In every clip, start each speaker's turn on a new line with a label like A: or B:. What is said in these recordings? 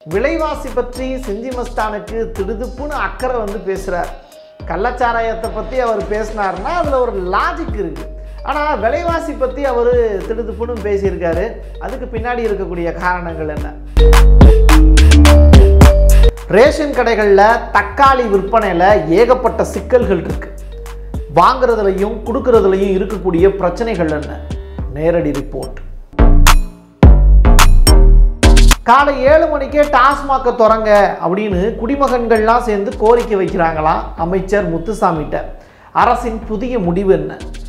A: விலைவாசி பற்றி செஞ்சி மஸ்தானுக்கு திடுதுப்புன்னு அக்கறை வந்து பேசுகிறார் கள்ளச்சாராயத்தை பற்றி அவர் பேசினார்னா அதில் ஒரு லாஜிக் இருக்குது ஆனால் விலைவாசி பற்றி அவர் திடுதுப்புன்னு பேசியிருக்காரு அதுக்கு பின்னாடி இருக்கக்கூடிய காரணங்கள் என்ன ரேஷன் கடைகளில் தக்காளி விற்பனையில் ஏகப்பட்ட சிக்கல்கள் இருக்கு வாங்குறதுலையும் கொடுக்கறதுலையும் இருக்கக்கூடிய பிரச்சனைகள் என்ன நேரடி ரிப்போர்ட் காலை ஏழு மணிக்கே டாஸ்மாகை திறங்க அப்படின்னு குடிமகன்கள்லாம் சேர்ந்து கோரிக்கை வைக்கிறாங்களாம் அமைச்சர் முத்துசாமிகிட்ட அரசின் புதிய முடிவு என்ன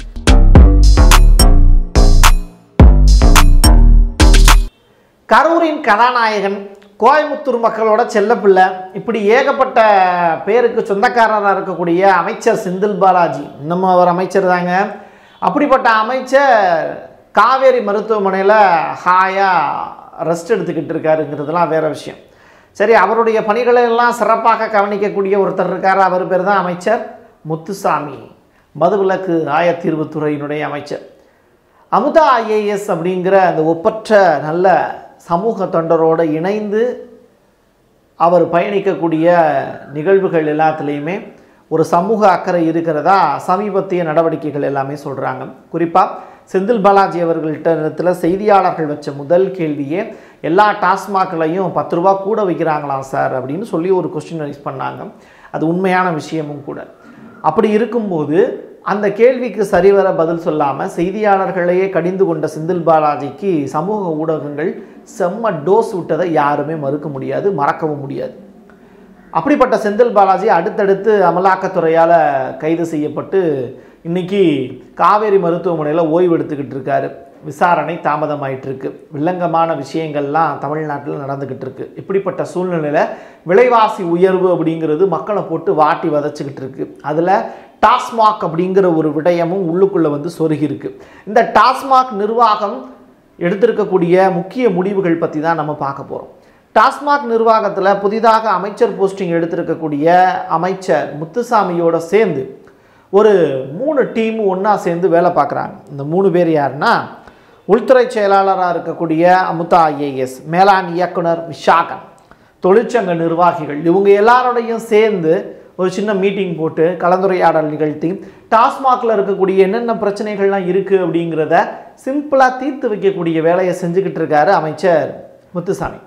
A: கரூரின் கதாநாயகன் கோயம்புத்தூர் மக்களோட செல்லப்பிள்ளை இப்படி ஏகப்பட்ட பேருக்கு சொந்தக்காரராக இருக்கக்கூடிய அமைச்சர் செந்தில் பாலாஜி இன்னமும் அவர் அமைச்சர் தாங்க அப்படிப்பட்ட அமைச்சர் காவேரி மருத்துவமனையில் ஹாயாக ரெஸ்ட் எடுத்துக்கிட்டு இருக்காருங்கிறதுலாம் வேற விஷயம் சரி அவருடைய பணிகளை எல்லாம் சிறப்பாக கவனிக்கக்கூடிய ஒருத்தர் இருக்கார் அவர் பேர் தான் அமைச்சர் முத்துசாமி மதுவிலக்கு ஆயத்தீர்வுத்துறையினுடைய அமைச்சர் அமுதா ஐஏஎஸ் அப்படிங்கிற அந்த ஒப்பற்ற நல்ல சமூக தொண்டரோடு இணைந்து அவர் பயணிக்கக்கூடிய நிகழ்வுகள் எல்லாத்துலேயுமே ஒரு சமூக அக்கறை இருக்கிறதா சமீபத்திய நடவடிக்கைகள் எல்லாமே சொல்கிறாங்க குறிப்பாக செந்தில் பாலாஜி அவர்கள்ட்ட செய்தியாளர்கள் வச்ச முதல் கேள்வியே எல்லா டாஸ்மாக்லையும் பத்து ரூபா கூட வைக்கிறாங்களாம் சார் அப்படின்னு சொல்லி ஒரு கொஸ்டின் ரைஸ் பண்ணாங்க அது உண்மையான விஷயமும் கூட அப்படி இருக்கும்போது அந்த கேள்விக்கு சரிவர பதில் சொல்லாமல் செய்தியாளர்களையே கடிந்து கொண்ட செந்தில் பாலாஜிக்கு சமூக ஊடகங்கள் செம்ம டோஸ் விட்டதை யாருமே மறுக்க முடியாது மறக்கவும் முடியாது அப்படிப்பட்ட செந்தில் பாலாஜி அடுத்தடுத்து அமலாக்கத்துறையால் கைது செய்யப்பட்டு இன்னைக்கு காவேரி மருத்துவமனையில் ஓய்வு எடுத்துக்கிட்டு இருக்காரு விசாரணை தாமதமாயிட்டு இருக்கு வில்லங்கமான விஷயங்கள்லாம் தமிழ்நாட்டில் நடந்துக்கிட்டு இருக்கு இப்படிப்பட்ட சூழ்நிலையில் விலைவாசி உயர்வு அப்படிங்கிறது மக்களை போட்டு வாட்டி வதச்சிக்கிட்டு இருக்கு அதில் டாஸ்மாக் அப்படிங்கிற ஒரு விடயமும் உள்ளுக்குள்ளே வந்து சொருகி இருக்கு இந்த டாஸ்மாக் நிர்வாகம் எடுத்திருக்கக்கூடிய முக்கிய முடிவுகள் பற்றி தான் நம்ம பார்க்க போகிறோம் டாஸ்மாக் நிர்வாகத்தில் புதிதாக அமைச்சர் போஸ்டிங் எடுத்திருக்கக்கூடிய அமைச்சர் முத்துசாமியோட சேர்ந்து ஒரு மூணு டீம் ஒன்றா சேர்ந்து வேலை பார்க்குறாங்க இந்த மூணு பேர் யாருன்னா உள்துறை செயலாளராக இருக்கக்கூடிய அமுதா ஐஏஎஸ் மேலாண் இயக்குனர் விஷாகன் தொழிற்சங்க நிர்வாகிகள் இவங்க எல்லாரோடையும் சேர்ந்து ஒரு சின்ன மீட்டிங் போட்டு கலந்துரையாடல் நிகழ்த்தி டாஸ்மாகில் இருக்கக்கூடிய என்னென்ன பிரச்சனைகள்லாம் இருக்குது அப்படிங்கிறத சிம்பிளாக தீர்த்து வைக்கக்கூடிய வேலையை செஞ்சுக்கிட்டு இருக்காரு அமைச்சர் முத்துசாமி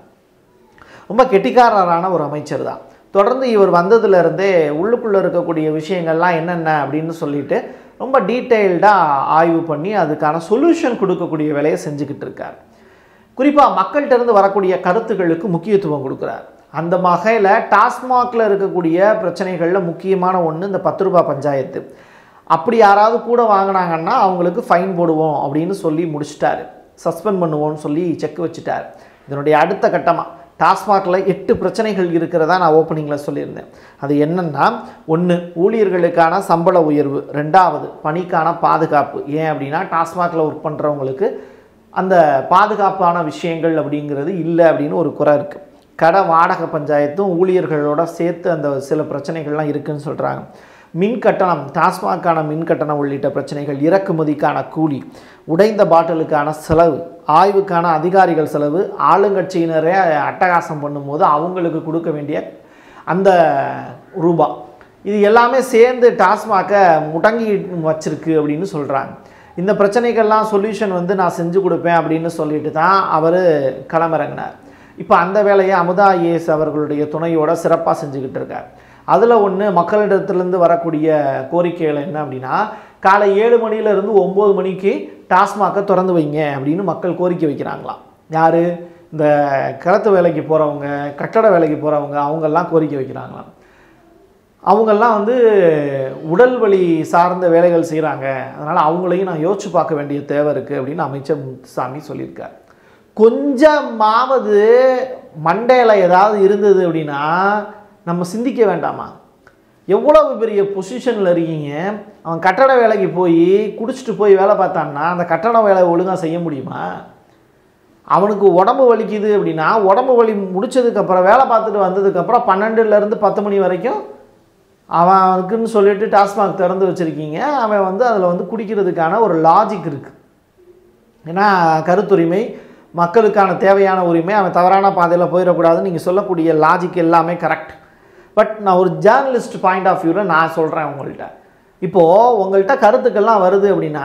A: ரொம்ப கெட்டிக்காரரான ஒரு அமைச்சர் தான் தொடர்ந்து இவர் வந்ததுலேருந்தே உள்ளுக்குள்ளே இருக்கக்கூடிய விஷயங்கள்லாம் என்னென்ன அப்படின்னு சொல்லிட்டு ரொம்ப டீட்டெயில்டாக ஆய்வு பண்ணி அதுக்கான சொல்யூஷன் கொடுக்கக்கூடிய வேலையை செஞ்சுக்கிட்டு இருக்கார் குறிப்பாக மக்கள்கிட்ட இருந்து வரக்கூடிய கருத்துக்களுக்கு முக்கியத்துவம் கொடுக்குறார் அந்த வகையில் டாஸ்மாகில் இருக்கக்கூடிய பிரச்சனைகளில் முக்கியமான ஒன்று இந்த பத்து ரூபாய் பஞ்சாயத்து அப்படி யாராவது கூட வாங்கினாங்கன்னா அவங்களுக்கு ஃபைன் போடுவோம் அப்படின்னு சொல்லி முடிச்சிட்டாரு சஸ்பெண்ட் பண்ணுவோம்னு சொல்லி செக் வச்சுட்டார் இதனுடைய அடுத்த கட்டமாக டாஸ்மாகில் எட்டு பிரச்சனைகள் இருக்கிறதா நான் ஓப்பனிங்கில் சொல்லியிருந்தேன் அது என்னென்னா ஒன்று ஊழியர்களுக்கான சம்பள உயர்வு ரெண்டாவது பணிக்கான பாதுகாப்பு ஏன் அப்படின்னா டாஸ்மாகில் ஒர்க் பண்ணுறவங்களுக்கு அந்த பாதுகாப்பான விஷயங்கள் அப்படிங்கிறது இல்லை அப்படின்னு ஒரு குறை இருக்குது கடை வாடகை பஞ்சாயத்தும் ஊழியர்களோட சேர்த்து அந்த சில பிரச்சனைகள்லாம் இருக்குன்னு சொல்கிறாங்க மின் கட்டணம் டாஸ்மாக்கான மின் கட்டணம் உள்ளிட்ட பிரச்சனைகள் இறக்குமதிக்கான கூலி உடைந்த பாட்டிலுக்கான செலவு ஆய்வுக்கான அதிகாரிகள் செலவு ஆளுங்கட்சியினரே அட்டகாசம் பண்ணும்போது அவங்களுக்கு கொடுக்க வேண்டிய அந்த ரூபா இது எல்லாமே சேர்ந்து டாஸ்மாகை முடங்கி வச்சிருக்கு அப்படின்னு சொல்கிறாங்க இந்த பிரச்சனைகள்லாம் சொல்யூஷன் வந்து நான் செஞ்சு கொடுப்பேன் அப்படின்னு சொல்லிட்டு தான் அவர் களமிறங்கினார் இப்போ அந்த வேலையை அமுதா ஐஏஎஸ் அவர்களுடைய துணையோட சிறப்பாக செஞ்சுக்கிட்டு இருக்கார் அதில் ஒன்று மக்களிடத்துலேருந்து வரக்கூடிய கோரிக்கைகள் என்ன அப்படின்னா காலை ஏழு மணிலேருந்து ஒம்பது மணிக்கு டாஸ்மாகை திறந்து வைங்க அப்படின்னு மக்கள் கோரிக்கை வைக்கிறாங்களாம் யார் இந்த களத்து வேலைக்கு போகிறவங்க கட்டட வேலைக்கு போகிறவங்க அவங்கெல்லாம் கோரிக்கை வைக்கிறாங்களாம் அவங்கெல்லாம் வந்து உடல் வலி சார்ந்த வேலைகள் செய்கிறாங்க அதனால் அவங்களையும் நான் யோசிச்சு பார்க்க வேண்டிய தேவை இருக்குது அப்படின்னு அமைச்சர் முத்துசாமி சொல்லியிருக்கார் கொஞ்சமாவது மண்டையில் ஏதாவது இருந்தது அப்படின்னா நம்ம சிந்திக்க வேண்டாமா எவ்வளவு பெரிய பொசிஷனில் இருக்கீங்க அவன் கட்டட வேலைக்கு போய் குடிச்சிட்டு போய் வேலை பார்த்தான்னா அந்த கட்டட வேலை ஒழுங்காக செய்ய முடியுமா அவனுக்கு உடம்பு வலிக்குது அப்படின்னா உடம்பு வலி முடிச்சதுக்கப்புறம் வேலை பார்த்துட்டு வந்ததுக்கப்புறம் பன்னெண்டுலேருந்து பத்து மணி வரைக்கும் அவனுக்குன்னு சொல்லிட்டு டாஸ்மாக் திறந்து வச்சுருக்கீங்க அவன் வந்து அதில் வந்து குடிக்கிறதுக்கான ஒரு லாஜிக் இருக்குது ஏன்னா கருத்துரிமை மக்களுக்கான தேவையான உரிமை அவன் தவறான பாதையில் போயிடக்கூடாதுன்னு நீங்கள் சொல்லக்கூடிய லாஜிக் எல்லாமே கரெக்ட் பட் நான் ஒரு ஜேர்னலிஸ்ட் பாயிண்ட் ஆஃப் வியூவில் நான் சொல்கிறேன் உங்கள்கிட்ட இப்போது உங்கள்கிட்ட கருத்துக்கள்லாம் வருது அப்படின்னா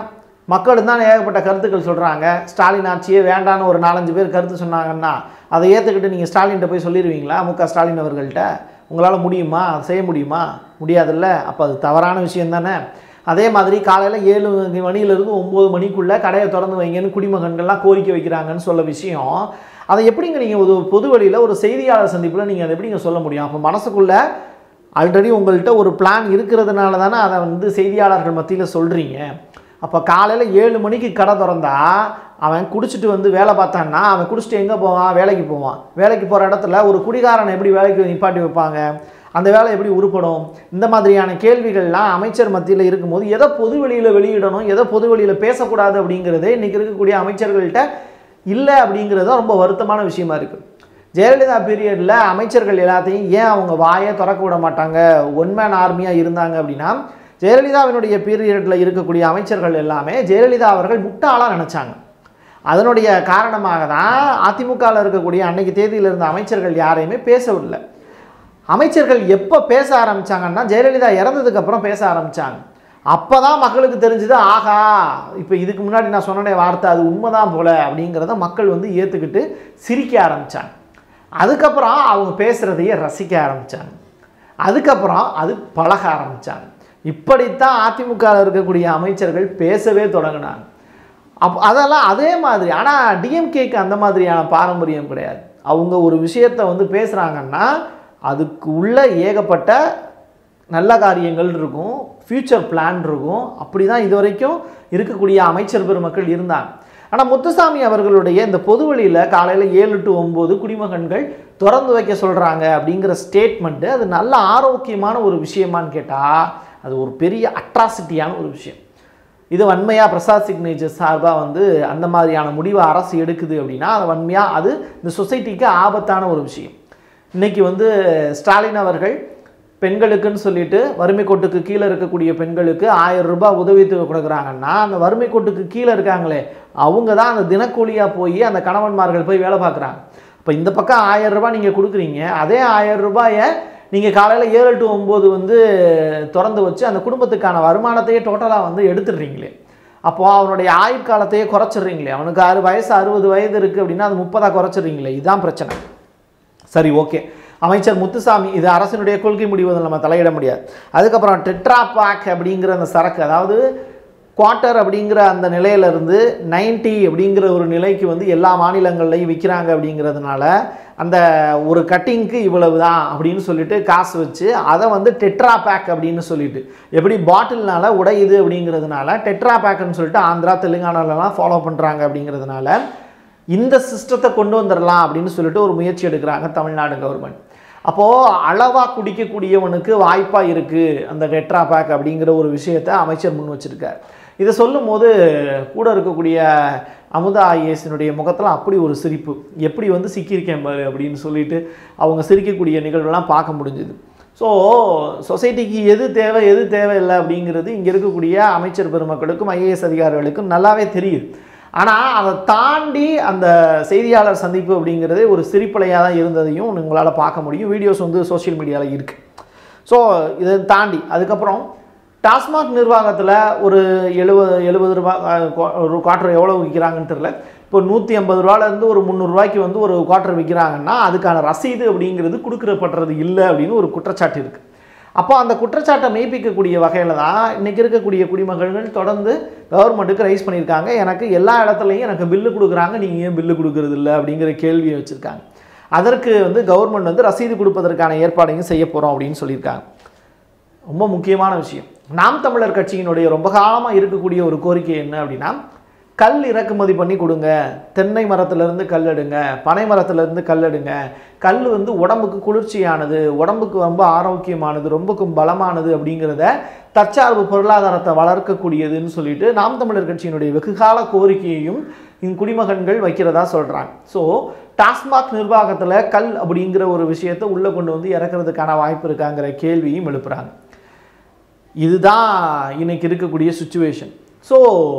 A: மக்கள் தான் ஏகப்பட்ட கருத்துக்கள் சொல்கிறாங்க ஸ்டாலின் ஆட்சியே வேண்டான்னு ஒரு நாலஞ்சு பேர் கருத்து சொன்னாங்கன்னா அதை ஏற்றுக்கிட்டு நீங்கள் ஸ்டாலின்கிட்ட போய் சொல்லிடுவீங்களா மு க ஸ்டாலின் அவர்கள்ட்ட உங்களால் முடியுமா அதை செய்ய முடியுமா முடியாதுல்ல அப்போ அது தவறான விஷயம் தானே அதே மாதிரி காலையில் ஏழு மணியிலிருந்து ஒம்பது மணிக்குள்ளே கடையை திறந்து வைங்கன்னு குடிமகன்கள்லாம் கோரிக்கை வைக்கிறாங்கன்னு சொல்ல விஷயம் அதை எப்படிங்க நீங்கள் ஒரு பொது வழியில் ஒரு செய்தியாளர் சந்திப்பில் நீங்கள் அதை எப்படிங்க சொல்ல முடியும் அப்போ மனசுக்குள்ளே ஆல்ரெடி உங்கள்கிட்ட ஒரு பிளான் இருக்கிறதுனால தானே அதை வந்து செய்தியாளர்கள் மத்தியில் சொல்கிறீங்க அப்போ காலையில் ஏழு மணிக்கு கடை திறந்தா அவன் குடிச்சிட்டு வந்து வேலை பார்த்தான்னா அவன் குடிச்சிட்டு எங்கே போவான் வேலைக்கு போவான் வேலைக்கு போகிற இடத்துல ஒரு குடிகாரனை எப்படி வேலைக்கு நிப்பாட்டி வைப்பாங்க அந்த வேலை எப்படி உருப்படும் இந்த மாதிரியான கேள்விகள்லாம் அமைச்சர் மத்தியில் இருக்கும்போது எதை பொது வெளியில் வெளியிடணும் எதை பொது வெளியில் பேசக்கூடாது அப்படிங்கிறதே இன்றைக்கி இருக்கக்கூடிய அமைச்சர்கள்ட்ட இல்லை அப்படிங்கிறது தான் ரொம்ப வருத்தமான விஷயமா இருக்குது ஜெயலலிதா பீரியடில் அமைச்சர்கள் எல்லாத்தையும் ஏன் அவங்க வாயை திறக்க விட மாட்டாங்க ஒன் மேன் ஆர்மியாக இருந்தாங்க அப்படின்னா ஜெயலலிதாவினுடைய பீரியடில் இருக்கக்கூடிய அமைச்சர்கள் எல்லாமே ஜெயலலிதா அவர்கள் முட்டாளாக நினச்சாங்க அதனுடைய காரணமாக தான் அதிமுகவில் இருக்கக்கூடிய அன்னைக்கு தேதியில் இருந்த அமைச்சர்கள் யாரையுமே பேசவில்லை அமைச்சர்கள் எப்போ பேச ஆரம்பிச்சாங்கன்னா ஜெயலலிதா இறந்ததுக்கு அப்புறம் பேச ஆரம்பிச்சாங்க அப்போ தான் மக்களுக்கு தெரிஞ்சுது ஆகா இப்போ இதுக்கு முன்னாடி நான் சொன்ன வார்த்தை அது உண்மைதான் போல அப்படிங்கிறத மக்கள் வந்து ஏற்றுக்கிட்டு சிரிக்க ஆரம்பித்தாங்க அதுக்கப்புறம் அவங்க பேசுகிறதையே ரசிக்க ஆரம்பித்தாங்க அதுக்கப்புறம் அது பழக ஆரம்பித்தாங்க இப்படித்தான் அதிமுகவில் இருக்கக்கூடிய அமைச்சர்கள் பேசவே தொடங்கினாங்க அப் அதெல்லாம் அதே மாதிரி ஆனால் டிஎம்கேக்கு அந்த மாதிரியான பாரம்பரியம் கிடையாது அவங்க ஒரு விஷயத்தை வந்து பேசுகிறாங்கன்னா அதுக்கு உள்ள ஏகப்பட்ட நல்ல காரியங்கள் இருக்கும் ஃப்யூச்சர் பிளான் இருக்கும் அப்படி தான் இது வரைக்கும் இருக்கக்கூடிய அமைச்சர் பெருமக்கள் இருந்தாங்க ஆனால் முத்துசாமி அவர்களுடைய இந்த பொது வழியில் காலையில் ஏழு டு ஒம்பது குடிமகன்கள் திறந்து வைக்க சொல்கிறாங்க அப்படிங்கிற ஸ்டேட்மெண்ட்டு அது நல்ல ஆரோக்கியமான ஒரு விஷயமான்னு கேட்டால் அது ஒரு பெரிய அட்ராசிட்டியான ஒரு விஷயம் இது வன்மையாக பிரசாத் சிக்னேச்சர் சார்பாக வந்து அந்த மாதிரியான முடிவை அரசு எடுக்குது அப்படின்னா அது வன்மையாக அது இந்த சொசைட்டிக்கு ஆபத்தான ஒரு விஷயம் இன்றைக்கி வந்து ஸ்டாலின் அவர்கள் பெண்களுக்குன்னு சொல்லிட்டு வறுமை கோட்டுக்கு கீழே இருக்கக்கூடிய பெண்களுக்கு ஆயிரம் ரூபாய் உதவித்தொகை கொடுக்குறாங்கன்னா அந்த வறுமை கோட்டுக்கு கீழே இருக்காங்களே அவங்க தான் அந்த தினக்கூலியாக போய் அந்த கணவன்மார்கள் போய் வேலை பார்க்குறாங்க இப்போ இந்த பக்கம் ஆயிரம் ரூபாய் நீங்கள் கொடுக்குறீங்க அதே ஆயிரம் ரூபாயை நீங்கள் காலையில் ஏழு டு ஒம்பது வந்து திறந்து வச்சு அந்த குடும்பத்துக்கான வருமானத்தையே டோட்டலாக வந்து எடுத்துடுறீங்களே அப்போது அவனுடைய ஆயுட்காலத்தையே குறைச்சிடுறீங்களே அவனுக்கு ஆறு வயசு அறுபது வயது இருக்குது அப்படின்னா அது முப்பதாக குறைச்சிடுறீங்களே இதுதான் பிரச்சனை சரி ஓகே அமைச்சர் முத்துசாமி இது அரசினுடைய கொள்கை முடிவதில் நம்ம தலையிட முடியாது அதுக்கப்புறம் டெட்ரா பேக் அப்படிங்கிற அந்த சரக்கு அதாவது குவார்ட்டர் அப்படிங்கிற அந்த நிலையிலிருந்து நைன்ட்டி அப்படிங்கிற ஒரு நிலைக்கு வந்து எல்லா மாநிலங்கள்லையும் விற்கிறாங்க அப்படிங்கிறதுனால அந்த ஒரு கட்டிங்க்கு இவ்வளவு தான் அப்படின்னு சொல்லிட்டு காசு வச்சு அதை வந்து டெட்ரா பேக் அப்படின்னு சொல்லிட்டு எப்படி பாட்டில்னால உடையுது அப்படிங்கிறதுனால டெட்ரா பேக்குன்னு சொல்லிட்டு ஆந்திரா தெலுங்கானாலலாம் ஃபாலோ பண்ணுறாங்க அப்படிங்கிறதுனால இந்த சிஸ்டத்தை கொண்டு வந்துடலாம் அப்படின்னு சொல்லிட்டு ஒரு முயற்சி எடுக்கிறாங்க தமிழ்நாடு கவர்மெண்ட் அப்போது அளவாக குடிக்கக்கூடியவனுக்கு வாய்ப்பாக இருக்குது அந்த டெட்ரா பேக் அப்படிங்கிற ஒரு விஷயத்தை அமைச்சர் முன் வச்சிருக்கார் இதை சொல்லும் போது கூட இருக்கக்கூடிய அமுதா ஐஏஎஸ்னுடைய முகத்தில் அப்படி ஒரு சிரிப்பு எப்படி வந்து சிக்கியிருக்கேன் பாரு அப்படின்னு சொல்லிட்டு அவங்க சிரிக்கக்கூடிய நிகழ்வெல்லாம் பார்க்க முடிஞ்சுது ஸோ சொசைட்டிக்கு எது தேவை எது தேவையில்லை அப்படிங்கிறது இங்கே இருக்கக்கூடிய அமைச்சர் பெருமக்களுக்கும் ஐஏஎஸ் அதிகாரிகளுக்கும் நல்லாவே தெரியுது ஆனால் அதை தாண்டி அந்த செய்தியாளர் சந்திப்பு அப்படிங்கிறது ஒரு சிரிப்பலையாக தான் இருந்ததையும் உங்களால் பார்க்க முடியும் வீடியோஸ் வந்து சோஷியல் மீடியாவில் இருக்குது ஸோ இதை தாண்டி அதுக்கப்புறம் டாஸ்மாக் நிர்வாகத்தில் ஒரு எழுபது எழுபது ரூபா அஹ், குவா- ஒரு குவார்ட்டர் எவ்வளோ விற்கிறாங்கன்னு தெரில இப்போ நூற்றி ஐம்பது ரூபாலேருந்து ஒரு முந்நூறுரூவாய்க்கு வந்து ஒரு குவார்ட்டர் விற்கிறாங்கன்னா அதுக்கான ரசீது அப்படிங்கிறது கொடுக்கறப்படுறது இல்லை அப்படின்னு ஒரு குற்றச்சாட்டு இருக்குது அப்போ அந்த குற்றச்சாட்டை மெய்ப்பிக்கக்கூடிய வகையில் தான் இன்றைக்கி இருக்கக்கூடிய குடிமகன்கள் தொடர்ந்து கவர்மெண்ட்டுக்கு ரைஸ் பண்ணியிருக்காங்க எனக்கு எல்லா இடத்துலையும் எனக்கு பில்லு கொடுக்குறாங்க நீங்கள் ஏன் பில்லு கொடுக்கறது இல்லை அப்படிங்கிற கேள்வியை வச்சுருக்காங்க அதற்கு வந்து கவர்மெண்ட் வந்து ரசீது கொடுப்பதற்கான ஏற்பாடையும் செய்ய போகிறோம் அப்படின்னு சொல்லியிருக்காங்க ரொம்ப முக்கியமான விஷயம் நாம் தமிழர் கட்சியினுடைய ரொம்ப காலமாக இருக்கக்கூடிய ஒரு கோரிக்கை என்ன அப்படின்னா கல் இறக்குமதி பண்ணி கொடுங்க தென்னை மரத்துலேருந்து கல் எடுங்க பனை மரத்துலேருந்து கல் எடுங்க கல் வந்து உடம்புக்கு குளிர்ச்சியானது உடம்புக்கு ரொம்ப ஆரோக்கியமானது ரொம்பக்கும் பலமானது அப்படிங்கிறத தற்சார்பு பொருளாதாரத்தை வளர்க்கக்கூடியதுன்னு சொல்லிட்டு நாம் தமிழர் கட்சியினுடைய வெகுகால கோரிக்கையையும் இந்த குடிமகன்கள் வைக்கிறதா சொல்கிறாங்க ஸோ டாஸ்மாக் நிர்வாகத்தில் கல் அப்படிங்கிற ஒரு விஷயத்தை உள்ளே கொண்டு வந்து இறக்குறதுக்கான வாய்ப்பு இருக்காங்கிற கேள்வியும் எழுப்புறாங்க இதுதான் இன்னைக்கு இருக்கக்கூடிய சுச்சுவேஷன் ஸோ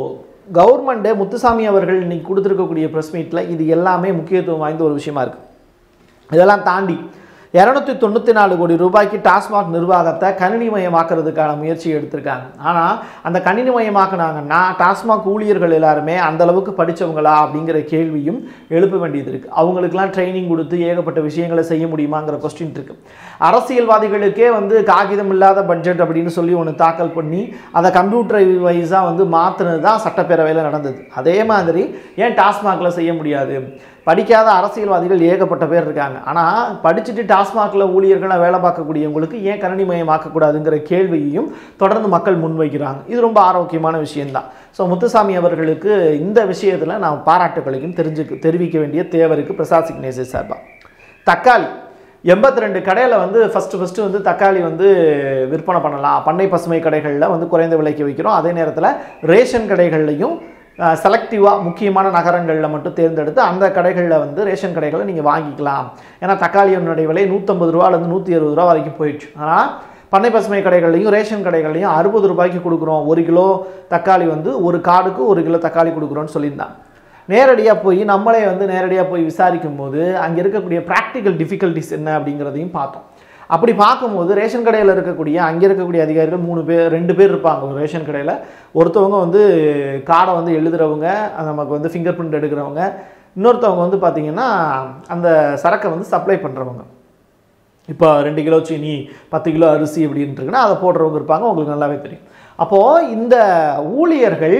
A: கவர்மெண்ட்டு முத்துசாமி அவர்கள் இன்னைக்கு கொடுத்துருக்கக்கூடிய ப்ரெஸ் மீட்டில் இது எல்லாமே முக்கியத்துவம் வாய்ந்த ஒரு விஷயமா இருக்குது இதெல்லாம் தாண்டி இரநூத்தி தொண்ணூற்றி நாலு கோடி ரூபாய்க்கு டாஸ்மாக் நிர்வாகத்தை கணினிமயமாக்குறதுக்கான முயற்சி எடுத்திருக்காங்க ஆனால் அந்த கணினிமயமாக்குனாங்கன்னா டாஸ்மாக் ஊழியர்கள் எல்லாருமே அந்த அளவுக்கு படித்தவங்களா அப்படிங்கிற கேள்வியும் எழுப்ப வேண்டியது இருக்குது அவங்களுக்குலாம் ட்ரைனிங் கொடுத்து ஏகப்பட்ட விஷயங்களை செய்ய முடியுமாங்கிற கொஸ்டின் இருக்குது அரசியல்வாதிகளுக்கே வந்து காகிதம் இல்லாத பட்ஜெட் அப்படின்னு சொல்லி ஒன்று தாக்கல் பண்ணி அதை கம்ப்யூட்டர் வைஸாக வந்து மாற்றினது தான் சட்டப்பேரவையில் நடந்தது அதே மாதிரி ஏன் டாஸ்மாகில் செய்ய முடியாது படிக்காத அரசியல்வாதிகள் ஏகப்பட்ட பேர் இருக்காங்க ஆனால் படிச்சுட்டு டாஸ்மாகில் ஊழியர்களாக வேலை பார்க்கக்கூடியவங்களுக்கு ஏன் கணினிமயமாக்கக்கூடாதுங்கிற கேள்வியையும் தொடர்ந்து மக்கள் முன்வைக்கிறாங்க இது ரொம்ப ஆரோக்கியமான விஷயம்தான் ஸோ முத்துசாமி அவர்களுக்கு இந்த விஷயத்தில் நான் பாராட்டுகளையும் தெரிஞ்சுக்க தெரிவிக்க வேண்டிய தேவை இருக்குது பிரசாத் சிக்னேசர் சார்பா தக்காளி எண்பத்தி ரெண்டு கடையில் வந்து ஃபஸ்ட்டு ஃபஸ்ட்டு வந்து தக்காளி வந்து விற்பனை பண்ணலாம் பண்ணை பசுமை கடைகளில் வந்து குறைந்த விலைக்கு வைக்கிறோம் அதே நேரத்தில் ரேஷன் கடைகள்லையும் செலக்டிவாக முக்கியமான நகரங்களில் மட்டும் தேர்ந்தெடுத்து அந்த கடைகளில் வந்து ரேஷன் கடைகளை நீங்கள் வாங்கிக்கலாம் ஏன்னா தக்காளியினுடைய விலை நூற்றம்பது ரூபாலேருந்து நூற்றி அறுபது ரூபா வரைக்கும் போயிடுச்சு ஆனால் பண்ணை பசுமை கடைகள்லையும் ரேஷன் கடைகள்லையும் அறுபது ரூபாய்க்கு கொடுக்குறோம் ஒரு கிலோ தக்காளி வந்து ஒரு கார்டுக்கு ஒரு கிலோ தக்காளி கொடுக்குறோன்னு சொல்லியிருந்தான் நேரடியாக போய் நம்மளே வந்து நேரடியாக போய் விசாரிக்கும் போது அங்கே இருக்கக்கூடிய ப்ராக்டிக்கல் டிஃபிகல்ட்டிஸ் என்ன அப்படிங்கிறதையும் பார்த்தோம் அப்படி பார்க்கும்போது ரேஷன் கடையில் இருக்கக்கூடிய அங்கே இருக்கக்கூடிய அதிகாரிகள் மூணு பேர் ரெண்டு பேர் இருப்பாங்க ஒரு ரேஷன் கடையில் ஒருத்தவங்க வந்து கார்டை வந்து எழுதுறவங்க அது நமக்கு வந்து ஃபிங்கர் பிரிண்ட் எடுக்கிறவங்க இன்னொருத்தவங்க வந்து பார்த்திங்கன்னா அந்த சரக்கை வந்து சப்ளை பண்ணுறவங்க இப்போ ரெண்டு கிலோ சீனி பத்து கிலோ அரிசி அப்படின்ட்டு இருக்குன்னா அதை போடுறவங்க இருப்பாங்க உங்களுக்கு நல்லாவே தெரியும் அப்போது இந்த ஊழியர்கள்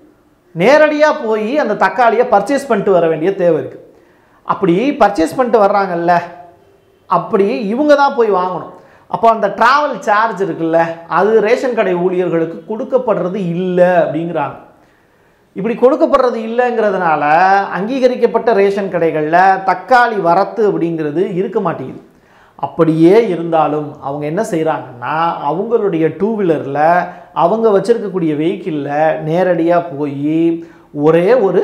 A: நேரடியாக போய் அந்த தக்காளியை பர்ச்சேஸ் பண்ணிட்டு வர வேண்டிய தேவை இருக்குது அப்படி பர்ச்சேஸ் பண்ணிட்டு வர்றாங்கல்ல அப்படி இவங்க தான் போய் வாங்கணும் அப்போ அந்த டிராவல் சார்ஜ் இருக்குல்ல அது ரேஷன் கடை ஊழியர்களுக்கு கொடுக்கப்படுறது இல்லை அப்படிங்கிறாங்க இப்படி கொடுக்கப்படுறது இல்லைங்கிறதுனால அங்கீகரிக்கப்பட்ட ரேஷன் கடைகளில் தக்காளி வரத்து அப்படிங்கிறது இருக்க மாட்டேங்குது அப்படியே இருந்தாலும் அவங்க என்ன செய்கிறாங்கன்னா அவங்களுடைய டூ வீலரில் அவங்க வச்சுருக்கக்கூடிய வெஹிக்கிளில் நேரடியாக போய் ஒரே ஒரு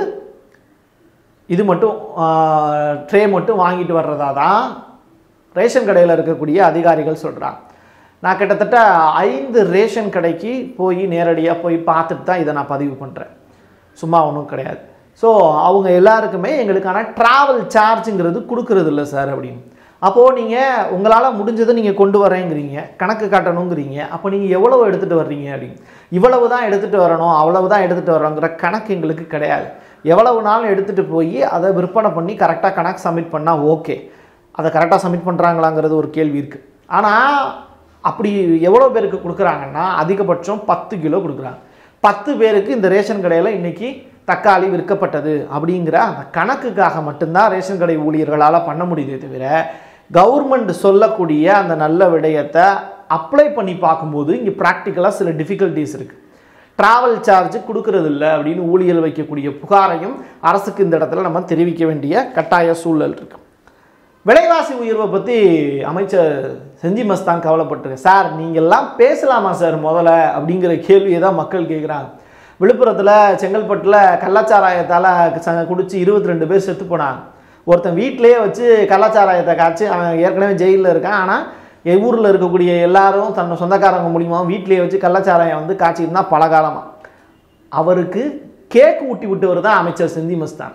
A: இது மட்டும் ட்ரே மட்டும் வாங்கிட்டு வர்றதா தான் ரேஷன் கடையில் இருக்கக்கூடிய அதிகாரிகள் சொல்கிறாங்க நான் கிட்டத்தட்ட ஐந்து ரேஷன் கடைக்கு போய் நேரடியாக போய் பார்த்துட்டு தான் இதை நான் பதிவு பண்ணுறேன் சும்மா ஒன்றும் கிடையாது ஸோ அவங்க எல்லாருக்குமே எங்களுக்கான ட்ராவல் சார்ஜுங்கிறது கொடுக்கறது இல்லை சார் அப்படின்னு அப்போது நீங்கள் உங்களால் முடிஞ்சதை நீங்கள் கொண்டு வரேங்கிறீங்க கணக்கு காட்டணுங்கிறீங்க அப்போ நீங்கள் எவ்வளவு எடுத்துகிட்டு வர்றீங்க அப்படின்னு இவ்வளவு தான் எடுத்துகிட்டு வரணும் அவ்வளவு தான் எடுத்துகிட்டு வரோங்கிற கணக்கு எங்களுக்கு கிடையாது எவ்வளவு நாள் எடுத்துகிட்டு போய் அதை விற்பனை பண்ணி கரெக்டாக கணக்கு சப்மிட் பண்ணால் ஓகே அதை கரெக்டாக சப்மிட் பண்ணுறாங்களாங்கிறது ஒரு கேள்வி இருக்குது ஆனால் அப்படி எவ்வளோ பேருக்கு கொடுக்குறாங்கன்னா அதிகபட்சம் பத்து கிலோ கொடுக்குறாங்க பத்து பேருக்கு இந்த ரேஷன் கடையில் இன்றைக்கி தக்காளி விற்கப்பட்டது அப்படிங்கிற அந்த கணக்குக்காக மட்டும்தான் ரேஷன் கடை ஊழியர்களால் பண்ண முடியுதே தவிர கவர்மெண்ட் சொல்லக்கூடிய அந்த நல்ல விடயத்தை அப்ளை பண்ணி பார்க்கும்போது இங்கே ப்ராக்டிக்கலாக சில டிஃபிகல்ட்டிஸ் இருக்குது ட்ராவல் சார்ஜ் கொடுக்கறது இல்லை அப்படின்னு ஊழியர் வைக்கக்கூடிய புகாரையும் அரசுக்கு இந்த இடத்துல நம்ம தெரிவிக்க வேண்டிய கட்டாய சூழல் இருக்கு விலைவாசி உயர்வை பற்றி அமைச்சர் செஞ்சி மஸ்தான் கவலைப்பட்டிருக்கு சார் நீங்கள்லாம் பேசலாமா சார் முதல்ல அப்படிங்கிற கேள்வியை தான் மக்கள் கேட்குறாங்க விழுப்புரத்தில் செங்கல்பட்டில் கள்ளச்சாராயத்தால் குடிச்சு இருபத்தி ரெண்டு பேர் செத்து போனாங்க ஒருத்தன் வீட்டிலேயே வச்சு கள்ளச்சாராயத்தை காய்ச்சி அவன் ஏற்கனவே ஜெயிலில் இருக்கான் ஆனால் என் ஊரில் இருக்கக்கூடிய எல்லாரும் தன் சொந்தக்காரங்க மூலியமா வீட்டிலேயே வச்சு கள்ளச்சாராயம் வந்து காய்ச்சிட்டு தான் பல காலமாக அவருக்கு கேக் ஊட்டி விட்டவர் தான் அமைச்சர் செந்தி மஸ்தான்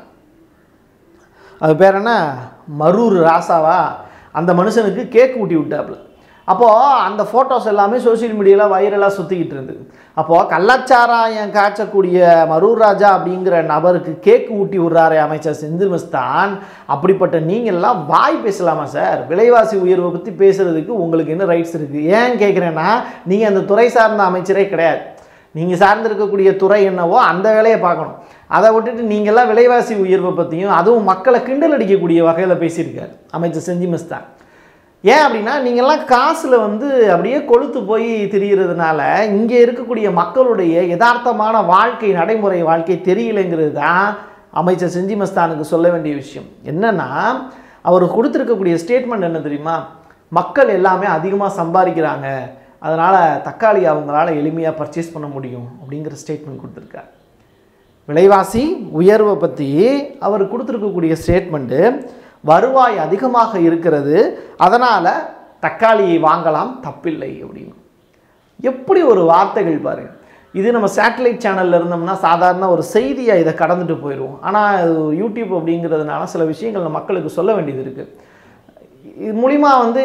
A: அது பேர் என்ன மரூர் ராசாவா அந்த மனுஷனுக்கு கேக் ஊட்டி விட்டாப்புல அப்போது அந்த ஃபோட்டோஸ் எல்லாமே சோஷியல் மீடியாவில் வைரலாக சுற்றிக்கிட்டு இருந்தது அப்போது கள்ளச்சாராயம் காய்ச்சக்கூடிய மரூர் ராஜா அப்படிங்கிற நபருக்கு கேக் ஊட்டி விடுறாரு அமைச்சர் செந்தில் மஸ்தான் அப்படிப்பட்ட நீங்கள்லாம் வாய் பேசலாமா சார் விலைவாசி உயர்வை பற்றி பேசுகிறதுக்கு உங்களுக்கு என்ன ரைட்ஸ் இருக்குது ஏன் கேட்குறேன்னா நீங்கள் அந்த துறை சார்ந்த அமைச்சரே கிடையாது நீங்கள் சார்ந்திருக்கக்கூடிய துறை என்னவோ அந்த வேலையை பார்க்கணும் அதை விட்டுட்டு நீங்கள்லாம் விலைவாசி உயர்வை பற்றியும் அதுவும் மக்களை கிண்டல் அடிக்கக்கூடிய வகையில் பேசியிருக்காரு அமைச்சர் செஞ்சி மஸ்தான் ஏன் அப்படின்னா நீங்கள்லாம் காசில் வந்து அப்படியே கொளுத்து போய் திரிகிறதுனால இங்கே இருக்கக்கூடிய மக்களுடைய யதார்த்தமான வாழ்க்கை நடைமுறை வாழ்க்கை தெரியலைங்கிறது தான் அமைச்சர் செஞ்சி மஸ்தானுக்கு சொல்ல வேண்டிய விஷயம் என்னன்னா அவர் கொடுத்துருக்கக்கூடிய ஸ்டேட்மெண்ட் என்ன தெரியுமா மக்கள் எல்லாமே அதிகமாக சம்பாதிக்கிறாங்க அதனால் தக்காளி அவங்களால எளிமையாக பர்ச்சேஸ் பண்ண முடியும் அப்படிங்கிற ஸ்டேட்மெண்ட் கொடுத்துருக்காரு விலைவாசி உயர்வை பற்றி அவர் கொடுத்துருக்கக்கூடிய ஸ்டேட்மெண்ட்டு வருவாய் அதிகமாக இருக்கிறது அதனால் தக்காளியை வாங்கலாம் தப்பில்லை அப்படின்னு எப்படி ஒரு வார்த்தைகள் பாருங்க இது நம்ம சேட்டலைட் சேனலில் இருந்தோம்னா சாதாரண ஒரு செய்தியாக இதை கடந்துட்டு போயிடுவோம் ஆனால் யூடியூப் அப்படிங்கிறதுனால சில விஷயங்கள் நம்ம மக்களுக்கு சொல்ல வேண்டியது இருக்குது இது மூலிமா வந்து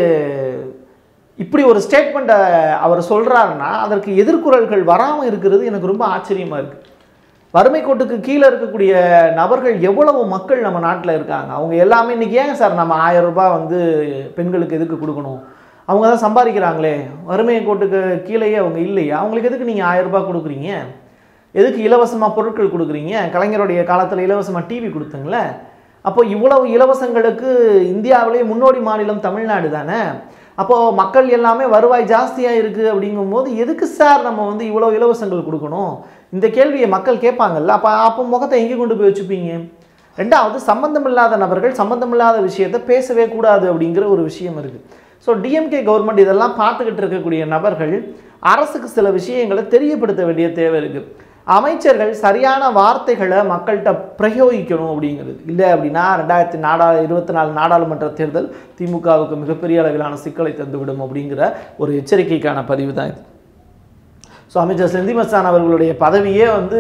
A: இப்படி ஒரு ஸ்டேட்மெண்ட்டை அவர் சொல்கிறாருன்னா அதற்கு எதிர்குறல்கள் வராமல் இருக்கிறது எனக்கு ரொம்ப ஆச்சரியமாக இருக்குது வறுமை கோட்டுக்கு கீழே இருக்கக்கூடிய நபர்கள் எவ்வளவு மக்கள் நம்ம நாட்டில் இருக்காங்க அவங்க எல்லாமே இன்றைக்கி ஏங்க சார் நம்ம ஆயிரம் ரூபாய் வந்து பெண்களுக்கு எதுக்கு கொடுக்கணும் அவங்க தான் சம்பாதிக்கிறாங்களே வறுமை கோட்டுக்கு கீழேயே அவங்க இல்லையா அவங்களுக்கு எதுக்கு நீங்கள் ஆயிரம் ரூபாய் கொடுக்குறீங்க எதுக்கு இலவசமாக பொருட்கள் கொடுக்குறீங்க கலைஞருடைய காலத்தில் இலவசமாக டிவி கொடுத்தங்களே அப்போ இவ்வளவு இலவசங்களுக்கு இந்தியாவிலே முன்னோடி மாநிலம் தமிழ்நாடு தானே அப்போது மக்கள் எல்லாமே வருவாய் ஜாஸ்தியாக இருக்குது அப்படிங்கும்போது எதுக்கு சார் நம்ம வந்து இவ்வளோ இலவசங்கள் கொடுக்கணும் இந்த கேள்வியை மக்கள் கேட்பாங்கல்ல அப்போ அப்போ முகத்தை எங்கே கொண்டு போய் வச்சுப்பீங்க ரெண்டாவது சம்பந்தமில்லாத நபர்கள் சம்பந்தமில்லாத விஷயத்தை பேசவே கூடாது அப்படிங்கிற ஒரு விஷயம் இருக்குது ஸோ டிஎம்கே கவர்மெண்ட் இதெல்லாம் பார்த்துக்கிட்டு இருக்கக்கூடிய நபர்கள் அரசுக்கு சில விஷயங்களை தெரியப்படுத்த வேண்டிய தேவை இருக்குது அமைச்சர்கள் சரியான வார்த்தைகளை மக்கள்கிட்ட பிரயோகிக்கணும் அப்படிங்கிறது இல்லை அப்படின்னா ரெண்டாயிரத்தி நாடா இருபத்தி நாலு நாடாளுமன்ற தேர்தல் திமுகவுக்கு மிகப்பெரிய அளவிலான சிக்கலை தந்துவிடும் அப்படிங்கிற ஒரு எச்சரிக்கைக்கான பதிவு தான் இது ஸோ அமைச்சர் செந்தில் மஸ்தான் அவர்களுடைய பதவியே வந்து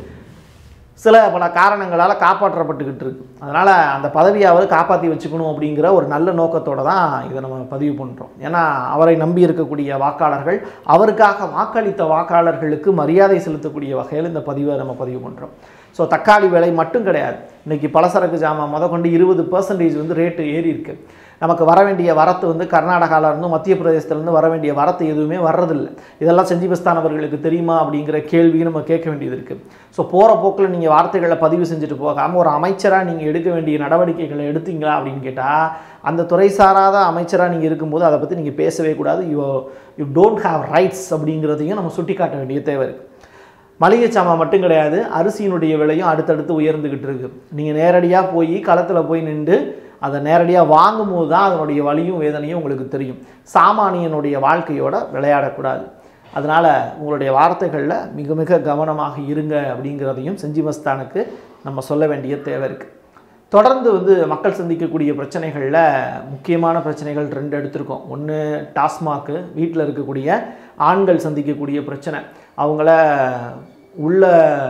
A: சில பல காரணங்களால் காப்பாற்றப்பட்டுக்கிட்டு இருக்கு அதனால் அந்த பதவியை அவர் காப்பாற்றி வச்சுக்கணும் அப்படிங்கிற ஒரு நல்ல நோக்கத்தோடு தான் இதை நம்ம பதிவு பண்ணுறோம் ஏன்னா அவரை நம்பி இருக்கக்கூடிய வாக்காளர்கள் அவருக்காக வாக்களித்த வாக்காளர்களுக்கு மரியாதை செலுத்தக்கூடிய வகையில் இந்த பதிவை நம்ம பதிவு பண்ணுறோம் ஸோ தக்காளி விலை மட்டும் கிடையாது இன்றைக்கி பலசரக்கு ஜாமான் முத கொண்டு இருபது பர்சன்டேஜ் வந்து ரேட்டு ஏறி இருக்கு நமக்கு வர வேண்டிய வரத்து வந்து கர்நாடகாவில் இருந்தும் மத்திய பிரதேசத்துலேருந்து வர வேண்டிய வரத்து எதுவுமே வர்றதில்லை இதெல்லாம் செஞ்சி பஸ்தான் அவர்களுக்கு தெரியுமா அப்படிங்கிற கேள்வியும் நம்ம கேட்க வேண்டியது இருக்குது ஸோ போகிற போக்கில் நீங்கள் வார்த்தைகளை பதிவு செஞ்சுட்டு போகாமல் ஒரு அமைச்சராக நீங்கள் எடுக்க வேண்டிய நடவடிக்கைகளை எடுத்தீங்களா அப்படின்னு கேட்டால் அந்த துறை சாராத அமைச்சராக நீங்கள் இருக்கும்போது அதை பற்றி நீங்கள் பேசவே கூடாது you you don't have rights அப்படிங்கிறதையும் நம்ம சுட்டி காட்ட வேண்டிய தேவை இருக்குது மளிகை சாமான் மட்டும் கிடையாது அரிசியினுடைய விலையும் அடுத்தடுத்து உயர்ந்துக்கிட்டு இருக்கு நீங்கள் நேரடியாக போய் களத்தில் போய் நின்று அதை நேரடியாக வாங்கும்போது தான் அதனுடைய வலியும் வேதனையும் உங்களுக்கு தெரியும் சாமானியனுடைய வாழ்க்கையோட விளையாடக்கூடாது அதனால் உங்களுடைய வார்த்தைகளில் மிக மிக கவனமாக இருங்க அப்படிங்கிறதையும் செஞ்சி மஸ்தானுக்கு நம்ம சொல்ல வேண்டிய தேவை இருக்குது தொடர்ந்து வந்து மக்கள் சந்திக்கக்கூடிய பிரச்சனைகளில் முக்கியமான பிரச்சனைகள் ரெண்டு எடுத்திருக்கோம் ஒன்று டாஸ்மாக்கு வீட்டில் இருக்கக்கூடிய ஆண்கள் சந்திக்கக்கூடிய பிரச்சனை அவங்கள உள்ள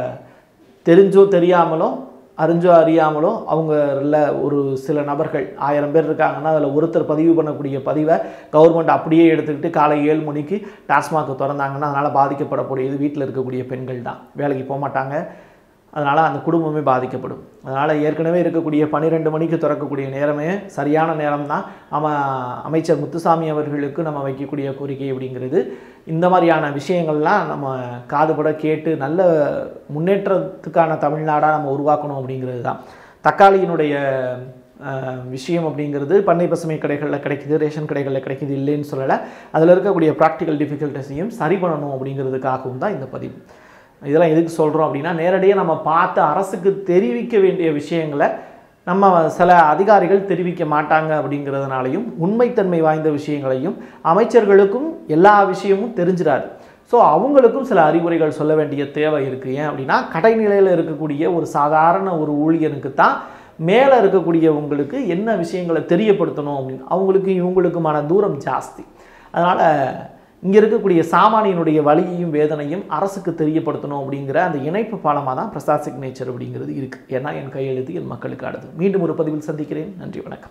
A: தெரிஞ்சோ தெரியாமலோ அறிஞ்சோ அறியாமலோ அவங்க இல்லை ஒரு சில நபர்கள் ஆயிரம் பேர் இருக்காங்கன்னா அதில் ஒருத்தர் பதிவு பண்ணக்கூடிய பதிவை கவர்மெண்ட் அப்படியே எடுத்துக்கிட்டு காலை ஏழு மணிக்கு டாஸ்மாக் திறந்தாங்கன்னா அதனால் பாதிக்கப்படக்கூடியது வீட்டில் இருக்கக்கூடிய பெண்கள் தான் வேலைக்கு போக மாட்டாங்க அதனால் அந்த குடும்பமே பாதிக்கப்படும் அதனால் ஏற்கனவே இருக்கக்கூடிய பன்னிரெண்டு மணிக்கு திறக்கக்கூடிய நேரமே சரியான நேரம் தான் நம்ம அமைச்சர் முத்துசாமி அவர்களுக்கு நம்ம வைக்கக்கூடிய கோரிக்கை அப்படிங்கிறது இந்த மாதிரியான விஷயங்கள்லாம் நம்ம காதுபட கேட்டு நல்ல முன்னேற்றத்துக்கான தமிழ்நாடாக நம்ம உருவாக்கணும் அப்படிங்கிறது தான் தக்காளியினுடைய அஹ், விஷயம் அப்படிங்கிறது பண்ணை பசுமை கடைகளில் கிடைக்குது ரேஷன் கடைகளில் கிடைக்குது இல்லைன்னு சொல்லலை அதில் இருக்கக்கூடிய ப்ராக்டிக்கல் டிஃபிகல்ட்டிஸையும் சரி பண்ணணும் அப்படிங்கிறதுக்காகவும் தான் இந்த பதிவு இதெல்லாம் எதுக்கு சொல்கிறோம் அப்படின்னா நேரடியாக நம்ம பார்த்து அரசுக்கு தெரிவிக்க வேண்டிய விஷயங்களை நம்ம சில அதிகாரிகள் தெரிவிக்க மாட்டாங்க அப்படிங்கிறதுனாலையும் உண்மைத்தன்மை வாய்ந்த விஷயங்களையும் அமைச்சர்களுக்கும் எல்லா விஷயமும் தெரிஞ்சிடாது ஸோ அவங்களுக்கும் சில அறிவுரைகள் சொல்ல வேண்டிய தேவை இருக்குது ஏன் அப்படின்னா கடைநிலையில் இருக்கக்கூடிய ஒரு சாதாரண ஒரு ஊழியனுக்கு தான் மேலே இருக்கக்கூடியவங்களுக்கு என்ன விஷயங்களை தெரியப்படுத்தணும் அப்படின்னு அவங்களுக்கு இவங்களுக்குமான தூரம் ஜாஸ்தி அதனால் இங்கே இருக்கக்கூடிய சாமானியனுடைய வலியையும் வேதனையும் அரசுக்கு தெரியப்படுத்தணும் அப்படிங்கிற அந்த இணைப்பு பாலமாக தான் பிரசாத் சிக்னேச்சர் அப்படிங்கிறது இருக்குது ஏன்னா என் கையெழுத்து என் மக்களுக்கு அடுத்து மீண்டும் ஒரு பதிவில் சந்திக்கிறேன் நன்றி வணக்கம்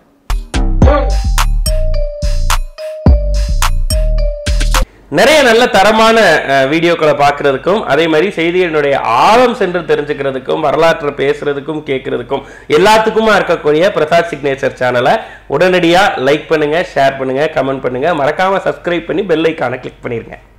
B: நிறைய நல்ல தரமான அஹ், வீடியோக்களை பார்க்கறதுக்கும் அதே மாதிரி செய்திகளினுடைய ஆழம் சென்று தெரிஞ்சுக்கிறதுக்கும் வரலாற்றை பேசுறதுக்கும் கேட்கறதுக்கும் எல்லாத்துக்குமா இருக்கக்கூடிய பிரசாத் சிக்னேச்சர் சேனலை உடனடியாக லைக் பண்ணுங்க ஷேர் பண்ணுங்க கமெண்ட் பண்ணுங்க மறக்காம சப்ஸ்கிரைப் பண்ணி பெல் ஐக்கானை கிளிக் பண்ணிருங்க